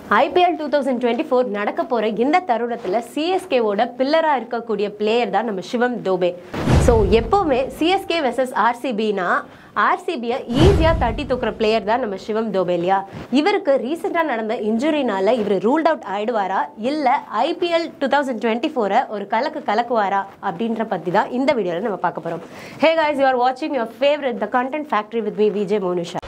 IPL two thousand twenty four நடக்க போகிற இந்த தருணத்தில் சிஎஸ்கேவோட பில்லராக இருக்கக்கூடிய பிளேயர் தான் நம்ம சிவம் தோபே ஸோ எப்போவுமே சிஎஸ்கே வெர்சஸ் ஆர்சிபினா ஆர்சிபியை ஈஸியாக தட்டி தூக்குற பிளேயர் தான் நம்ம சிவம் தோபே இல்லையா இவருக்கு ரீசெண்டாக நடந்த இன்ஜுரினால இவர் ரூல்ட் அவுட் ஆயிடுவாரா இல்லை ஐபிஎல் டூ தௌசண்ட் டுவெண்ட்டி ஃபோரை ஒரு கலக்கு கலக்குவாரா அப்படின்ற பற்றி தான் இந்த வீடியோவில் நம்ம பார்க்க போகிறோம் ஹே guys you are watching your favorite the content factory with me Vijay Monisha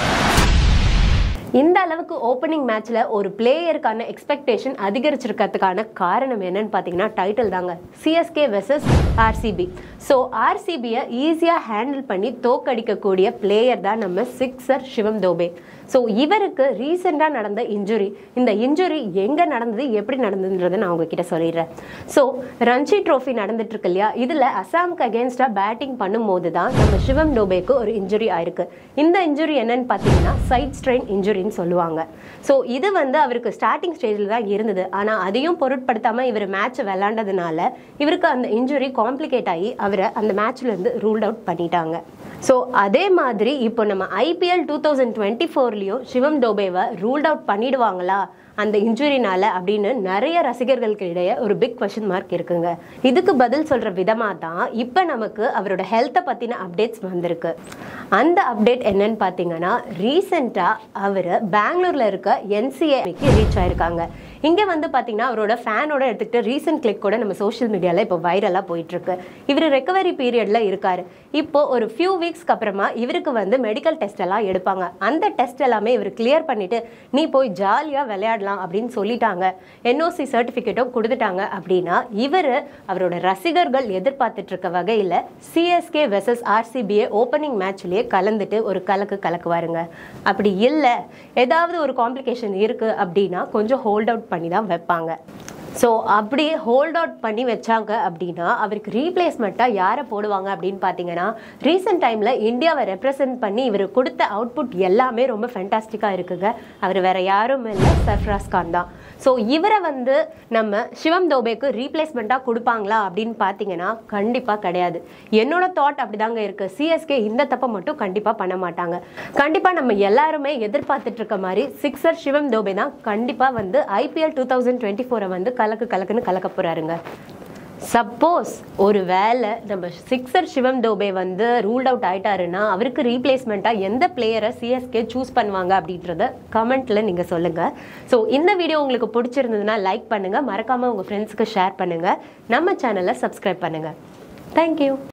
இந்த அளவுக்கு ஓப்பனிங் மேட்ச்ல ஒரு பிளேயருக்கான எக்ஸ்பெக்டேஷன் அதிகரிச்சிருக்கிறதுக்கான காரணம் என்னன்னு பார்த்தீங்கன்னா டைட்டில் தாங்க சிஎஸ்கே வெர்சஸ் ஆர்சிபி ஸோ ஆர்சிபியை ஈஸியாக ஹேண்டில் பண்ணி தோக்கடிக்கக்கூடிய பிளேயர் தான் நம்ம சிக்ஸர் சிவம் தோபே ஸோ இவருக்கு ரீசெண்டாக நடந்த இன்ஜுரி இந்த இன்ஜுரி எங்கே நடந்தது எப்படி நடந்ததுன்றதை நான் உங்ககிட்ட சொல்லிடுறேன் ஸோ ரஞ்சி ட்ரோஃபி நடந்துட்டு இருக்கு இல்லையா இதில் அசாமுக்கு அகேன்ஸ்டாக பேட்டிங் பண்ணும்போது தான் நம்ம சிவம் டோபேக்கு ஒரு இன்ஜுரி ஆயிருக்கு இந்த இன்ஜுரி என்னன்னு பார்த்தீங்கன்னா சைட் ஸ்ட்ரெயின் இன்ஜுரின்னு சொல்லுவாங்க ஸோ இது வந்து அவருக்கு ஸ்டார்டிங் ஸ்டேஜில் தான் இருந்தது ஆனால் அதையும் பொருட்படுத்தாமல் இவர் மேட்ச் விளாண்டதுனால இவருக்கு அந்த இன்ஜுரி காம்ப்ளிகேட் ஆகி அவரை அந்த மேட்ச்லேருந்து ரூல்ட் அவுட் பண்ணிட்டாங்க ஸோ அதே மாதிரி இப்போ நம்ம ஐபிஎல் டூ தௌசண்ட் டுவெண்ட்டி ஃபோர்லேயும் சிவம் டோபேவை ரூல்ட் அவுட் பண்ணிடுவாங்களா அந்த இன்ஜுரினால அப்படின்னு நிறைய ரசிகர்களுக்கு இடையே ஒரு பிக் கொஷின் மார்க் இருக்குங்க இதுக்கு பதில் சொல்ற விதமாக தான் இப்போ நமக்கு அவரோட ஹெல்த்தை பற்றின அப்டேட்ஸ் வந்திருக்கு அந்த அப்டேட் என்னன்னு பார்த்தீங்கன்னா ரீசெண்டாக அவர் பெங்களூரில் இருக்க என்சிஏக்கு ரீச் ஆயிருக்காங்க இங்கே வந்து பார்த்தீங்கன்னா அவரோட ஃபேனோட எடுத்துக்கிட்டு ரீசெண்ட் கிளிக் கூட நம்ம சோஷியல் மீடியாவில் இப்போ வைரலாக போயிட்டுருக்கு இவர் ரெக்கவரி பீரியடில் இருக்கார் இப்போ ஒரு ஃபியூ வீக்ஸ்க்கு அப்புறமா இவருக்கு வந்து மெடிக்கல் டெஸ்ட் எல்லாம் எடுப்பாங்க அந்த டெஸ்ட் எல்லாமே இவர் கிளியர் பண்ணிட்டு நீ போய் ஜாலியாக விளையாடலாம் அப்படின்னு சொல்லிட்டாங்க என்ஓசி சர்டிஃபிகேட்டும் கொடுத்துட்டாங்க அப்படின்னா இவர் அவரோட ரசிகர்கள் எதிர்பார்த்துட்டு இருக்க வகையில் சிஎஸ்கே வெர்சஸ் ஆர்சிபிஏ ஓப்பனிங் மேட்ச்லேயே கலந்துட்டு ஒரு கலக்கு கலக்குவாருங்க அப்படி இல்லை ஏதாவது ஒரு காம்ப்ளிகேஷன் இருக்குது அப்படின்னா கொஞ்சம் ஹோல்ட் அவுட் பண்ணி தான் வைப்பாங்க ஸோ அப்படியே ஹோல்ட் அவுட் பண்ணி வச்சாங்க அப்படின்னா அவருக்கு ரீப்ளேஸ்மெண்ட்டாக யாரை போடுவாங்க அப்படின்னு பார்த்தீங்கன்னா ரீசெண்ட் டைமில் இந்தியாவை ரெப்ரசன்ட் பண்ணி இவர் கொடுத்த அவுட்புட் எல்லாமே ரொம்ப ஃபென்டாஸ்டிக்காக இருக்குங்க அவர் வேற யாரும் இல்லை சர்ஃப்ராஸ் கான் தான் ஸோ இவரை வந்து நம்ம சிவம் தோபேக்கு ரீப்ளேஸ்மெண்ட்டாக கொடுப்பாங்களா அப்படின்னு பார்த்தீங்கன்னா கண்டிப்பாக கிடையாது என்னோட தாட் அப்படிதாங்க இருக்கு சிஎஸ்கே இந்த தப்பை மட்டும் கண்டிப்பாக பண்ண மாட்டாங்க கண்டிப்பாக நம்ம எல்லாருமே எதிர்பார்த்துட்டு இருக்க மாதிரி சிக்ஸர் சிவம் தோபே தான் கண்டிப்பாக வந்து ஐபிஎல் டூ தௌசண்ட் டுவெண்ட்டி ஃபோரை வந்து கலக்கு கலக்குன்னு கலக்க போறாருங்க சப்போஸ் ஒரு வேளை நம்ம சிக்ஸர் சிவம் தோபே வந்து ரூல்ட் அவுட் ஆயிட்டாருன்னா அவருக்கு ரீப்ளேஸ்மெண்ட்டாக எந்த பிளேயரை சிஎஸ்கே சூஸ் பண்ணுவாங்க அப்படின்றத கமெண்ட்ல நீங்க சொல்லுங்க ஸோ இந்த வீடியோ உங்களுக்கு பிடிச்சிருந்ததுன்னா லைக் பண்ணுங்க மறக்காம உங்க ஃப்ரெண்ட்ஸ்க்கு ஷேர் பண்ணுங்க நம்ம சேனலை சப்ஸ்கிரைப் பண்ணுங்க தேங்க்யூ